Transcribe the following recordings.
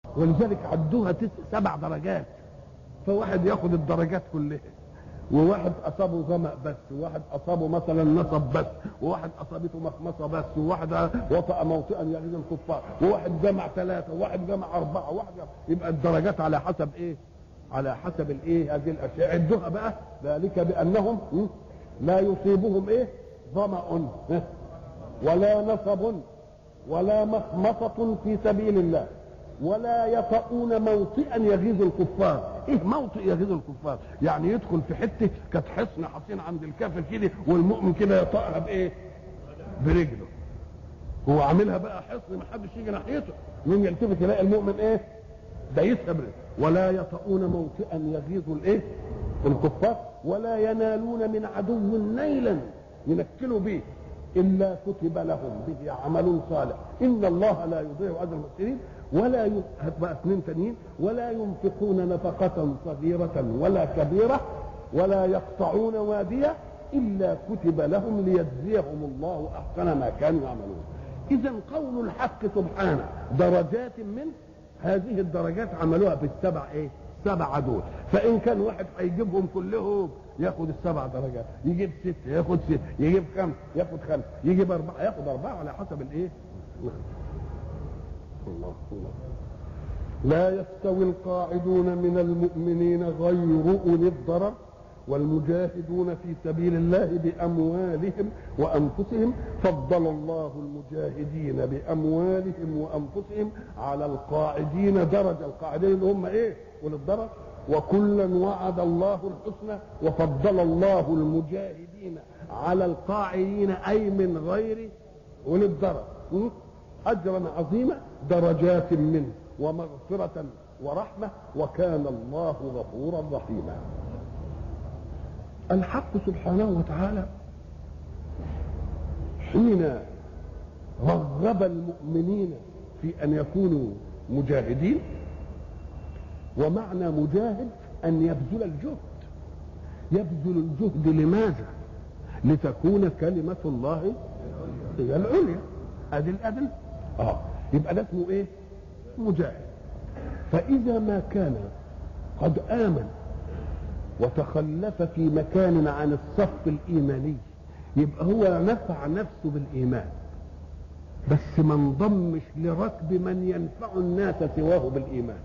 ولذلك عدوها تس... سبع درجات فواحد ياخد الدرجات كلها وواحد اصابه ظمأ بس وواحد اصابه مثلا نصب بس وواحد اصابته مخمصه بس وواحد وطأ موطئا يغيظ الكفار وواحد جمع ثلاثه وواحد جمع اربعه وواحد جمع يبقى الدرجات على حسب ايه؟ على حسب الايه هذه الاشياء عدوها بقى ذلك بانهم م? لا يصيبهم ايه؟ ظمأ ها؟ ولا نصب ولا مخمصة في سبيل الله ولا يطؤون موطئا يغيظ الكفار ايه موطئ يغيظ الكفار يعني يدخل في حته كانت حصن حصين عند الكافر كده والمؤمن كده يطأها بايه برجله هو عاملها بقى حصن ما حدش يجي ناحيته يوم يلتفت يلاقي المؤمن ايه دايسها برجله ولا يطؤون موطئا يغيظ الايه الكفار ولا ينالون من عدو نيلا ينكلوا به الا كتب لهم به عمل صالح ان الله لا يضيع اجر المحسنين ولا ي... بقى اثنين تانيين ولا ينفقون نفقة صغيرة ولا كبيرة ولا يقطعون وادية إلا كتب لهم ليجزيهم الله أحسن ما كانوا يعملون إذا قول الحق سبحانه درجات من هذه الدرجات عملوها في السبع إيه؟ سبع دول فإن كان واحد هيجيبهم كلهم ياخد السبع درجات يجيب ستة ياخد ستة يجيب خمسة ياخد خمسة يجيب أربعة ياخد أربعة على حسب الإيه؟ الله الله لا يستوي القاعدون من المؤمنين غير أولي الضرر والمجاهدون في سبيل الله بأموالهم وأنفسهم فضل الله المجاهدين بأموالهم وأنفسهم على القاعدين درجة القاعدين اللي هم إيه أولي الضرر وكلا وعد الله الحسنى وفضل الله المجاهدين على القاعدين أي من غير أولي الضرر أجرا عظيما درجات منه ومغفرة ورحمة وكان الله غفورا رحيما الحق سبحانه وتعالى حين رغب المؤمنين في أن يكونوا مجاهدين ومعنى مجاهد أن يبذل الجهد يبذل الجهد لماذا لتكون كلمة الله هي العليا ادي الادنى اه يبقى ده اسمه ايه مجاهد فاذا ما كان قد امن وتخلف في مكان عن الصف الايماني يبقى هو نفع نفسه بالايمان بس ما انضمش لركب من ينفع الناس سواه بالايمان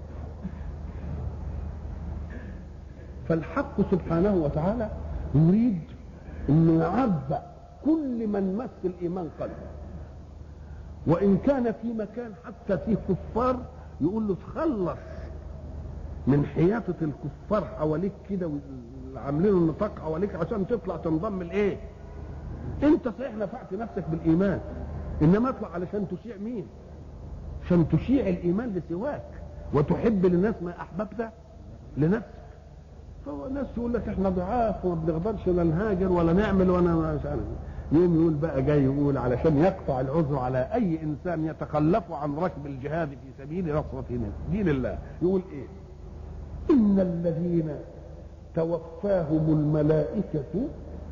فالحق سبحانه وتعالى يريد انه يعبأ كل من مس الايمان قلبه وان كان في مكان حتى فيه كفار يقول له تخلص من حياطة الكفار حواليك كده عاملين النطاق حواليك عشان تطلع تنضم لايه انت صحيح نفعت نفسك بالايمان انما اطلع علشان تشيع مين عشان تشيع الايمان لسواك وتحب للناس ما احببت لنفسك فهو الناس يقول لك احنا ضعاف وما بنقدرش لا نهاجر ولا نعمل وانا مش عارف يوم يقول بقى جاي يقول علشان يقطع العذر على اي انسان يتخلف عن ركب الجهاد في سبيل نصرة دين الله يقول ايه ان الذين توفاهم الملائكة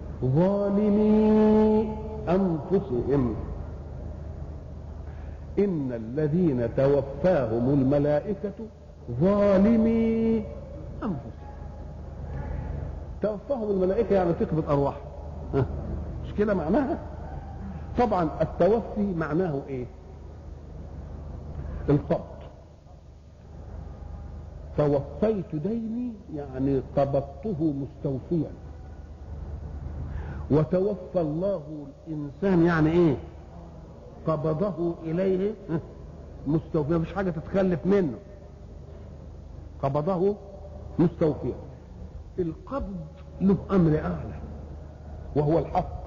ظالمي انفسهم ان الذين توفاهم الملائكة ظالمي انفسهم توفاهم الملائكة يعني تقبض ارواحهم مش كده معناها طبعا التوفي معناه ايه القبض توفيت ديني يعني قبضته مستوفيا وتوفى الله الانسان يعني ايه قبضه اليه مستوفيا مفيش حاجه تتخلف منه قبضه مستوفيا القبض له امر اعلى وهو الحق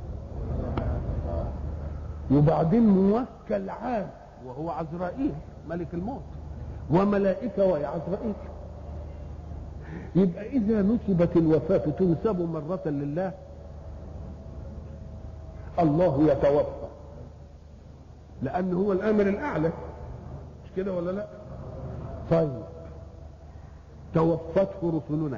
وبعدين موكل عام وهو عزرائيل ملك الموت وملائكه وهي عزرائيل يبقى اذا نسبت الوفاه تنسب مره لله الله يتوفى لان هو الامر الاعلى مش كده ولا لا طيب توفته رسلنا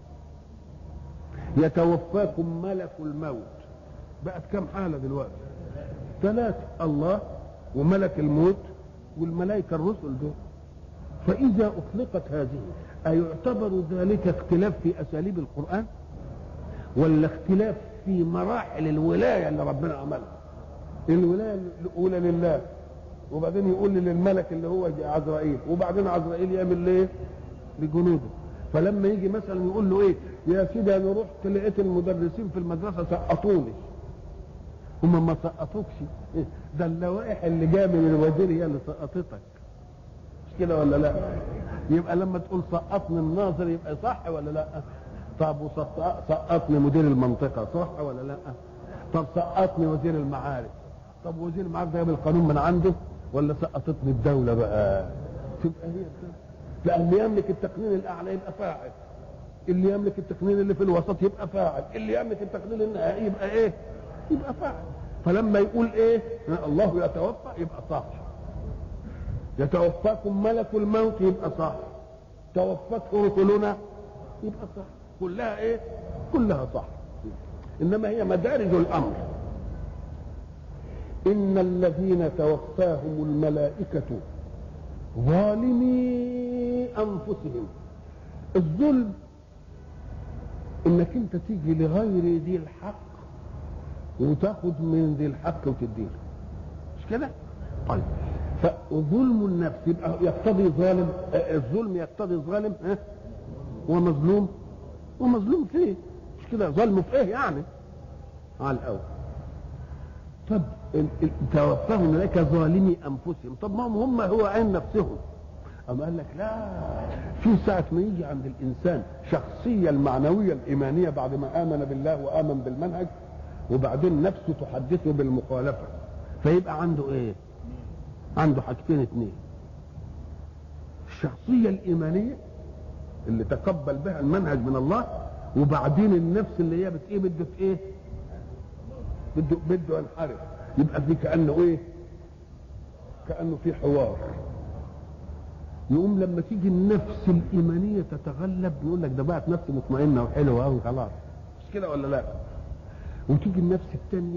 يتوفاكم ملك الموت بقت كم حاله دلوقتي ثلاثه الله وملك الموت والملائكه الرسل دول فإذا أطلقت هذه أيعتبر ذلك اختلاف في أساليب القرآن ولا اختلاف في مراحل الولاية اللي ربنا عملها الولاية الأولى لله وبعدين يقول للملك اللي هو عزرائيل وبعدين عزرائيل يعمل ايه لجنوده فلما يجي مثلا يقول له ايه يا سيدي انا رحت لقيت المدرسين في المدرسه سقطوني هم ما سقطوكش ده اللوائح اللي جايه من الوزير هي اللي سقطتك مش كده ولا لا يبقى لما تقول سقطني الناظر يبقى صح ولا لا طب وسقطني مدير المنطقه صح ولا لا طب سقطني وزير المعارف طب وزير المعارف ده جاب القانون من عنده ولا سقطتني الدوله بقى تبقى هي كده لان اللي يملك التقنين الاعلى يبقى فاعل اللي يملك التقنين اللي في الوسط يبقى فاعل اللي يملك التقنين النهائي يبقى ايه يبقى فاعل فلما يقول ايه الله يتوفى يبقى صح يتوفاكم ملك الموت يبقى صح توفته رسلنا يبقى صح كلها ايه كلها صح انما هي مدارج الامر ان الذين توفاهم الملائكه ظالمي انفسهم الظلم انك انت تيجي لغير ذي الحق وتاخذ من ذي الحق وتديه مش كده طيب فظلم النفس يبقى يقتضي ظالم الظلم يقتضي ظالم ها ومظلوم ومظلوم في ايه مش كده ظلمه في ايه يعني على الاول طب توفاهم الملائكه ظالمي انفسهم طب ما هم هو عين نفسهم أما قال لك لا في ساعة ما يجي عند الإنسان شخصية المعنوية الإيمانية بعد ما آمن بالله وآمن بالمنهج وبعدين نفسه تحدثه بالمخالفة فيبقى عنده إيه؟ عنده حاجتين اتنين الشخصية الإيمانية اللي تقبل بها المنهج من الله وبعدين النفس اللي هي بت ايه بده ايه؟ بده بده ينحرف يبقى في كأنه ايه؟ كأنه في حوار يقوم لما تيجي النفس الإيمانية تتغلب يقول لك ده بقت نفس مطمئنة وحلوة قوي خلاص مش كده ولا لا؟ وتيجي النفس الثانية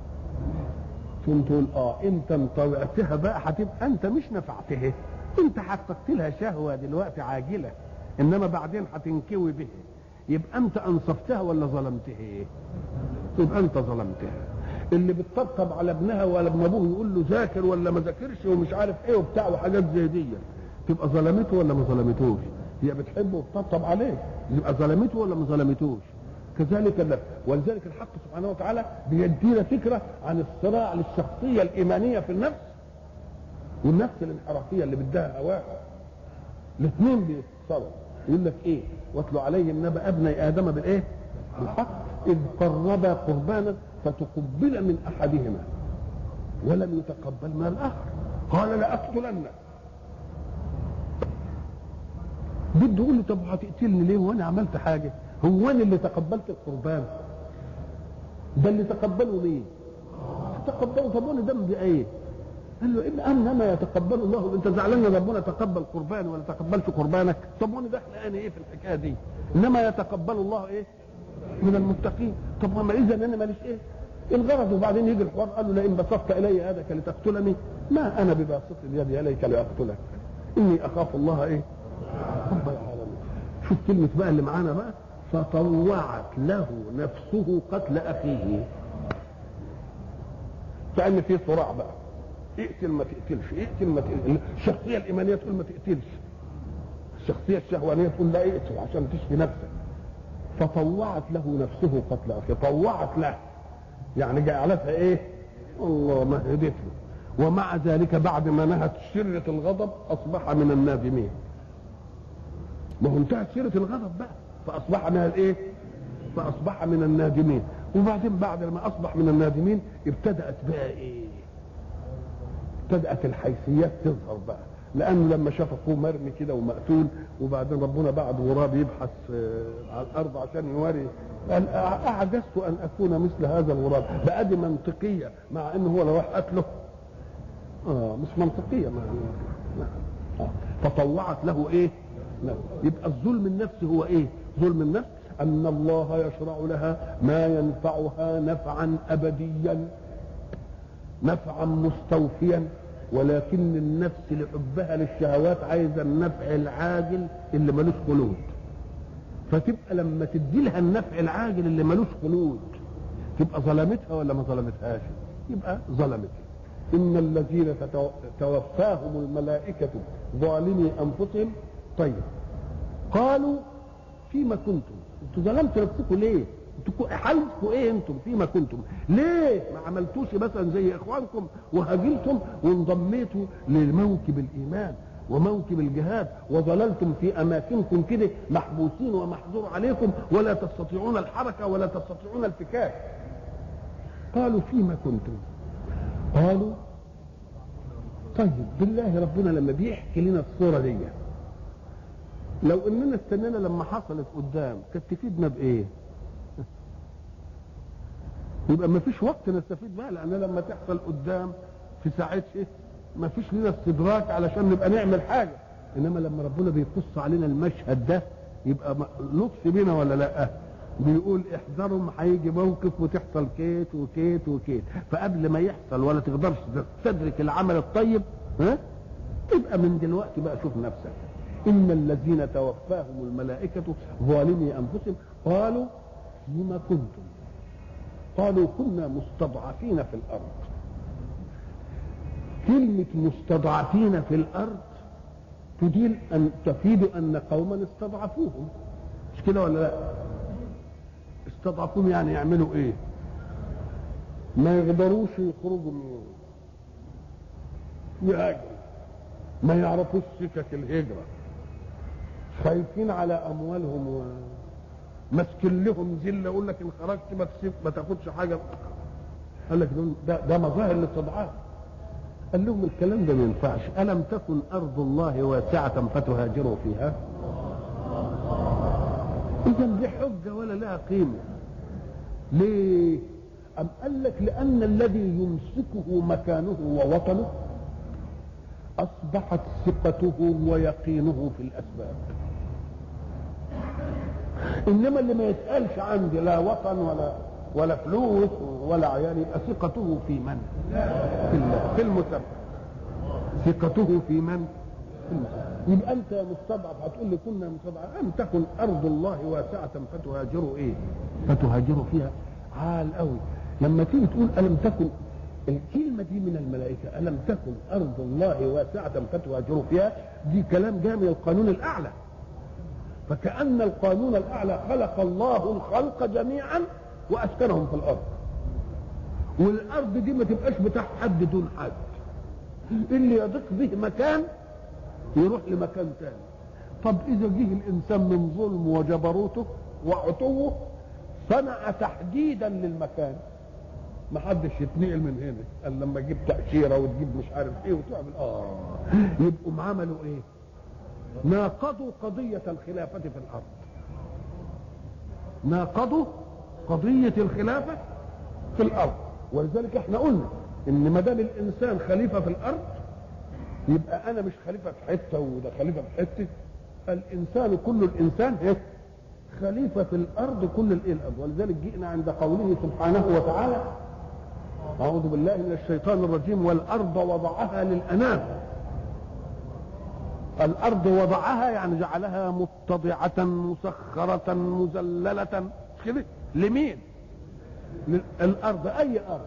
تقوم تقول اه انت انطوعتها بقى هتبقى انت مش نفعتها انت حققت لها شهوة دلوقتي عاجلة انما بعدين هتنكوي بها يبقى انت انصفتها ولا ظلمتها يبقى انت ظلمتها اللي بتطبطب على ابنها ولا ابن ابوه يقول له ذاكر ولا ما ذاكرش ومش عارف ايه وبتاع وحاجات زي دي تبقى ظلمته ولا ما ظلمتوش هي بتحبه وبتطبطب عليه يبقى ظلمته ولا ما ظلمتوش كذلك النفس ولذلك الحق سبحانه وتعالى بيدينا فكره عن الصراع للشخصيه الايمانيه في النفس والنفس الانحرافيه اللي بدها هواها الاثنين بيتصارعوا يقول لك ايه واتلو عليهم نبأ ابني ادم بالايه بالحق اذ قربا قربانا فتقبل من احدهما ولم يتقبل من الاخر قال لاقتلنك بده يقول له طب هتقتلني ليه وانا عملت حاجه هو انا اللي تقبلت القربان ده اللي تقبله مين تقبله طب وانا ذنبي ايه قال له إن انما يتقبل الله انت زعلان ان ربنا تقبل قربان ولا تقبلش قربانك طب وانا داخل انا ايه في الحكايه دي انما يتقبل الله ايه من المتقين طب ما اذا انا ماليش ايه الغرض وبعدين يجي الحوار قال له لئن بسطت الي يدك لتقتلني ما انا بباسط اليد اليك لاقتلك اني اخاف الله ايه رب العالمين شوف كلمه بقى اللي معانا بقى فطوعت له نفسه قتل اخيه كان في صراع بقى اقتل ما تقتلش اقتل ما تقتلش الشخصيه الايمانيه تقول ما تقتلش الشخصيه الشهوانيه تقول لا اقتل عشان تشفي نفسك فطوعت له نفسه قتل اخيه طوعت له يعني جعلتها ايه الله مهدت له ومع ذلك بعد ما نهت شرة الغضب أصبح من النادمين ما هو انتهت شرة الغضب بقى فأصبح من الايه فأصبح من النادمين وبعدين بعد ما أصبح من النادمين ابتدأت بقى ايه ابتدأت الحيثيات تظهر بقى لأنه لما شاف أخوه مرمي كده ومقتول وبعدين ربنا بعد غراب يبحث على الأرض عشان يوري قال أعجزت أن أكون مثل هذا الغراب بقى دي منطقية مع إنه هو لو راح قتله آه مش منطقية ما آه. فطوعت له إيه؟ لا. يبقى الظلم النفسي هو إيه؟ ظلم النفس أن الله يشرع لها ما ينفعها نفعا أبديا نفعا مستوفيا ولكن النفس لحبها للشهوات عايزه النفع العاجل اللي ملوش خلود فتبقى لما تدي لها النفع العاجل اللي ملوش خلود تبقى ظلمتها ولا ما ظلمتهاش يبقى ظلمتها ان الذين توفاهم الملائكه ظالمي انفسهم طيب قالوا فيما كنتم انتوا ظلمتوا نفسكم ليه انتوا حالكم ايه انتم فيما كنتم ليه ما عملتوش مثلا زي اخوانكم وهاجلتم وانضميتوا لموكب الايمان وموكب الجهاد وظللتم في اماكنكم كده محبوسين ومحظور عليكم ولا تستطيعون الحركه ولا تستطيعون الفكاك قالوا فيما كنتم قالوا طيب بالله ربنا لما بيحكي لنا الصوره دي لو اننا استنينا لما حصلت قدام كانت تفيدنا بايه يبقى ما فيش وقت نستفيد بقى لان لما تحصل قدام في ساعتها ما فيش لنا استدراك علشان نبقى نعمل حاجه انما لما ربنا بيقص علينا المشهد ده يبقى لطف بينا ولا لا بيقول احذروا هيجي موقف وتحصل كيت وكيت وكيت فقبل ما يحصل ولا تقدرش تستدرك العمل الطيب ها تبقى من دلوقتي بقى شوف نفسك ان الذين توفاهم الملائكه ظالمي انفسهم قالوا فيما كنتم قالوا كنا مستضعفين في الارض كلمة مستضعفين في الأرض تدل أن تفيد أن قوما استضعفوهم مش كده ولا لا؟ استضعفوهم يعني يعملوا إيه؟ ما يقدروش يخرجوا من يهاجروا ما يعرفوش سكك الهجرة خايفين على أموالهم و... ماسكين لهم ذله يقول لك ان خرجت ما تسيب ما تاخدش حاجه قال لك ده ده مظاهر الاستضعاف قال لهم الكلام ده ما ينفعش الم تكن ارض الله واسعه فتهاجروا فيها اذا دي حجه ولا لها قيمه ليه أم قال لك لأن الذي يمسكه مكانه ووطنه أصبحت ثقته ويقينه في الأسباب انما اللي ما يسالش عندي لا وطن ولا ولا فلوس ولا عيال يبقى ثقته في من؟ في الله في المسبب ثقته في من؟ في المسبب يبقى انت مستضعف هتقول لي كنا مستضعف ام تكن ارض الله واسعه فتهاجروا ايه؟ فتهاجروا فيها عال قوي لما تيجي تقول الم تكن الكلمة دي من الملائكة ألم تكن أرض الله واسعة فتهاجروا فيها دي كلام جاء من القانون الأعلى فكأن القانون الأعلى خلق الله الخلق جميعا وأسكنهم في الأرض والأرض دي ما تبقاش بتاع حد دون حد اللي يضيق به مكان يروح لمكان تاني طب إذا جه الإنسان من ظلم وجبروته وعتوه صنع تحديدا للمكان ما حدش يتنقل من هنا قال لما تجيب تأشيرة وتجيب مش عارف ايه وتعمل اه يبقوا عملوا ايه ناقضوا قضية الخلافة في الأرض ناقضوا قضية الخلافة في الأرض ولذلك احنا قلنا ان ما دام الانسان خليفة في الأرض يبقى أنا مش خليفة في حتة وده خليفة في حتة الإنسان كل الإنسان إيه؟ خليفة في الأرض كل الإيه الأرض ولذلك جئنا عند قوله سبحانه وتعالى أعوذ بالله من الشيطان الرجيم والأرض وضعها للأنام الارض وضعها يعني جعلها متضعة مسخرة مذللة مش كده لمين الارض اي ارض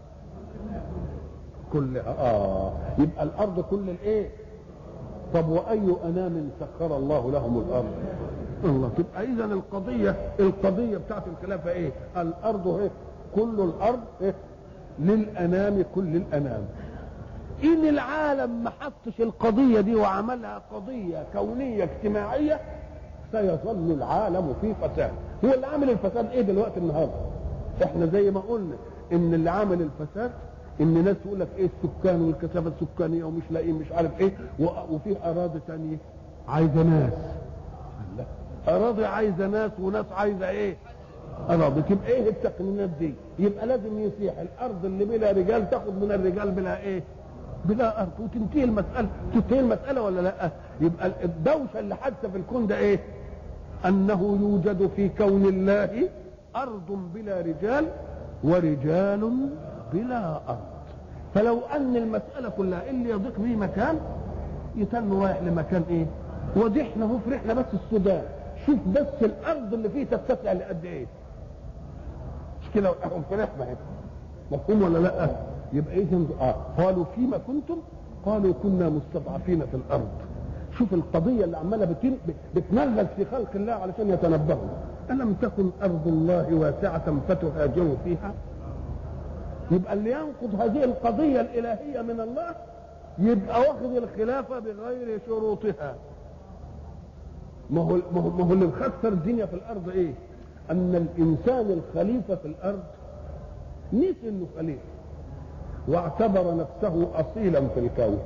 كلها اه يبقى الارض كل الايه طب واي انام سخر الله لهم الارض الله تبقى اذا القضيه القضيه بتاعت الخلافه ايه الارض هي كل الارض إيه؟ للانام كل الانام ان العالم ما حطش القضيه دي وعملها قضيه كونيه اجتماعيه سيظل العالم في فساد هو اللي عامل الفساد ايه دلوقتي النهارده احنا زي ما قلنا ان اللي عامل الفساد ان ناس تقول لك ايه السكان والكثافه السكانيه ومش لاقيين مش عارف ايه وفي اراضي ثانيه عايزه ناس اراضي عايزه ناس وناس عايزه ايه اراضي تبقى ايه التقنينات دي يبقى لازم يسيح الارض اللي بلا رجال تاخد من الرجال بلا ايه بلا ارض وتنتهي المساله تنتهي المساله ولا لا يبقى الدوشه اللي حادثه في الكون ده ايه انه يوجد في كون الله ارض بلا رجال ورجال بلا ارض فلو ان المساله كلها اللي يضيق به مكان يتن رايح لمكان ايه ودي احنا هو فرحنا بس السودان شوف بس الارض اللي فيه تتسع لقد ايه مش كده هم فرحنا هنا مفهوم ولا لا يبقى ايه اه قالوا فيما كنتم قالوا كنا مستضعفين في الارض شوف القضية اللي عمالة بتن... بتنغز في خلق الله علشان يتنبهوا ألم تكن أرض الله واسعة فتهاجروا فيها يبقى اللي ينقض هذه القضية الإلهية من الله يبقى واخد الخلافة بغير شروطها ما هو ما هو, ما هو اللي مخسر الدنيا في الأرض إيه؟ أن الإنسان الخليفة في الأرض نسي إنه خليفة واعتبر نفسه أصيلا في الكون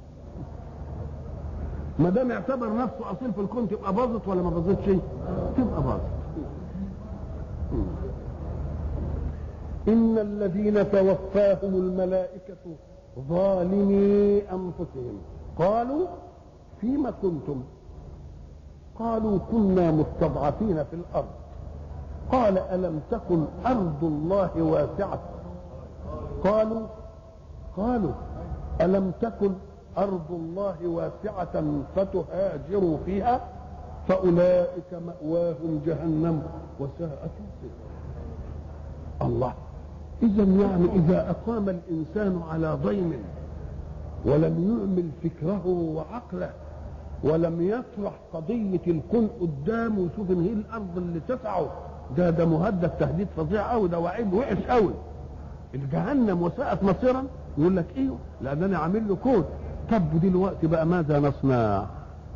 ما دام اعتبر نفسه اصيل في الكون تبقى باظت ولا ما باظتش؟ تبقى باظت. ان الذين توفاهم الملائكه ظالمي انفسهم قالوا فيما كنتم؟ قالوا كنا مستضعفين في الارض. قال الم تكن ارض الله واسعه؟ قالوا قالوا الم تكن أرض الله واسعة فتهاجروا فيها فأولئك مأواهم جهنم وساءت مصيرا الله إذا يعني إذا أقام الإنسان على ضيم ولم يعمل فكره وعقله ولم يطرح قضية الكون قدامه ويشوف إن هي الأرض اللي تسعه ده ده مهدد تهديد فظيع قوي ده وعيد وحش قوي الجهنم وساءت مصيرا يقول لك ايوه لان انا عامل له كود طب دلوقتي بقى ماذا نصنع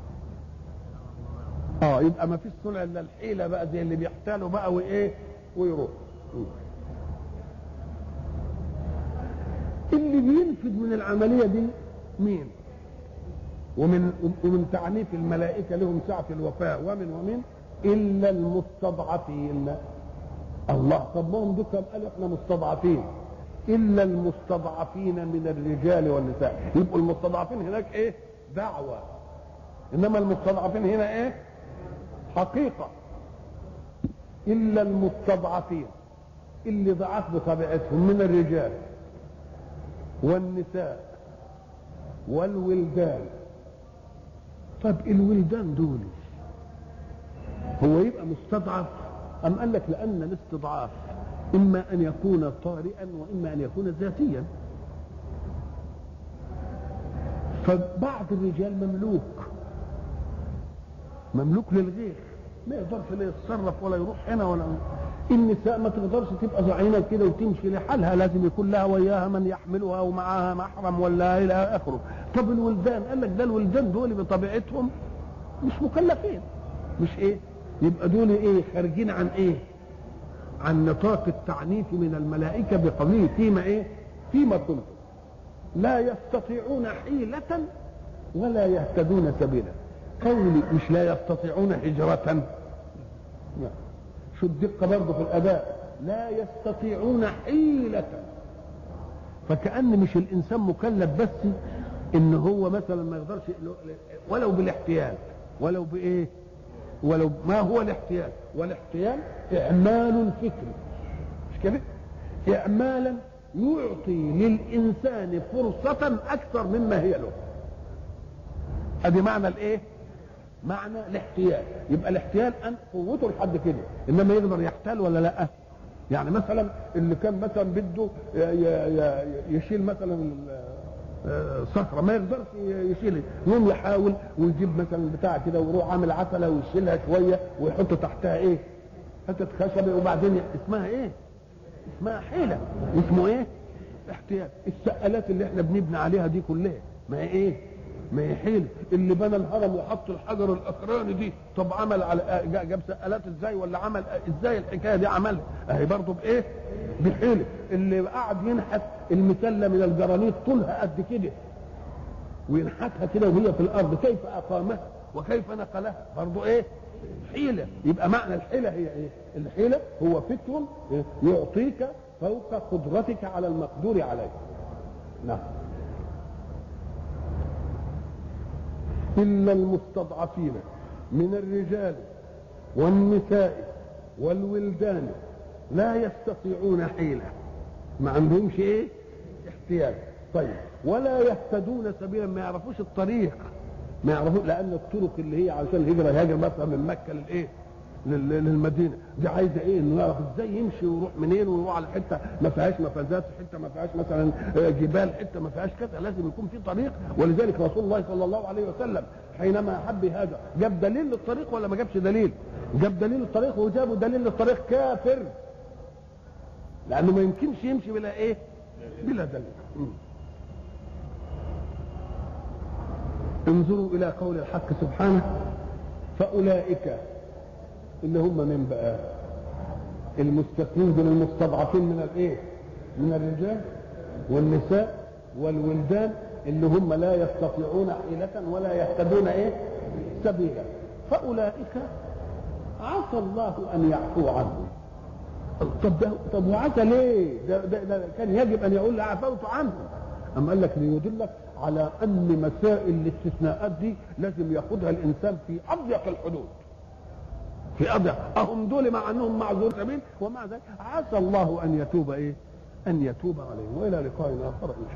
اه يبقى ما فيش صنع الا الحيله بقى زي اللي بيحتالوا بقى وايه ويروح اللي بينفذ من العمليه دي مين ومن ومن تعنيف الملائكه لهم سعه الوفاء ومن ومن الا المستضعفين الله طب ما هم دول قالوا احنا مستضعفين الا المستضعفين من الرجال والنساء يبقوا المستضعفين هناك ايه دعوه انما المستضعفين هنا ايه حقيقه الا المستضعفين اللي ضعف بطبيعتهم من الرجال والنساء والولدان طب الولدان دول هو يبقى مستضعف ام قال لك لان الاستضعاف إما أن يكون طارئا وإما أن يكون ذاتيا فبعض الرجال مملوك مملوك للغير ما يقدرش لا يتصرف ولا يروح هنا ولا النساء ما تقدرش تبقى زعينة كده وتمشي لحالها لازم يكون لها وياها من يحملها ومعاها محرم ولا إلى آخره طب الولدان قال لك ده الولدان دول بطبيعتهم مش مكلفين مش ايه يبقى دول ايه خارجين عن ايه عن نطاق التعنيف من الملائكة بقوله فيما ايه فيما كنتم لا يستطيعون حيلة ولا يهتدون سبيلا قولي مش لا يستطيعون هجرة لا شو الدقة برضه في الأداء لا يستطيعون حيلة فكأن مش الإنسان مكلف بس إن هو مثلا ما يقدرش ولو بالاحتيال ولو بإيه ولو ما هو الاحتيال والاحتيال إعمال فكري مش كده إعمالا يعطي للإنسان فرصة أكثر مما هي له أدي معنى الإيه معنى الاحتيال يبقى الاحتيال أن قوته لحد كده إنما يقدر يحتال ولا لأ يعني مثلا اللي كان مثلا بده يشيل مثلا صخره ما يقدرش يشيلها يقوم يحاول ويجيب مثلا بتاع كده ويروح عامل عسله ويشيلها شويه ويحط تحتها ايه؟ حته خشبه وبعدين اسمها ايه؟ اسمها حيله اسمه ايه؟ احتيال السقالات اللي احنا بنبني عليها دي كلها ما هي ايه؟ ما هي حيله اللي بنى الهرم وحط الحجر الاخراني دي طب عمل على جاب سقالات ازاي ولا عمل ازاي الحكايه دي عملها؟ اهي برضه بايه؟ بحيله اللي قاعد ينحت المسله من الجرانيت طولها قد كده وينحتها كده وهي في الارض كيف اقامها وكيف نقلها برضه ايه حيله يبقى معنى الحيله هي ايه الحيله هو فكر يعطيك فوق قدرتك على المقدور عليه نعم الا المستضعفين من الرجال والنساء والولدان لا يستطيعون حيلة ما عندهمش ايه احتياج طيب ولا يهتدون سبيلا ما يعرفوش الطريق ما يعرفوش لان الطرق اللي هي علشان الهجره يهاجر مثلا من مكه للايه لل- للمدينه دي عايزه ايه انه يعرف ازاي يمشي ويروح منين ويروح على حته ما فيهاش مفازات حته ما فيهاش مثلا آه، جبال حته ما فيهاش كذا لازم يكون في طريق ولذلك رسول الله صلى الله عليه وسلم حينما احب يهاجر جاب دليل للطريق ولا ما جابش دليل جاب دليل للطريق وجابوا دليل للطريق كافر لانه ما يمكنش يمشي بلا ايه بلا دليل م. انظروا الى قول الحق سبحانه فاولئك اللي هم من بقى المستثنين دول المستضعفين من الايه من الرجال والنساء والولدان اللي هم لا يستطيعون حيلة ولا يهتدون ايه سبيلا فاولئك عسى الله ان يعفو عنهم طب ده طب وعسى ليه؟ ده, ده, ده كان يجب ان يقول عفوت عنهم أم قال لك ليدلك على ان مسائل الاستثناءات دي لازم ياخدها الانسان في اضيق الحدود في اضيق اهم دول مع انهم معذور سبيل ومع ذلك عسى الله ان يتوب ايه؟ ان يتوب عليهم والى لقاء اخر ان شاء الله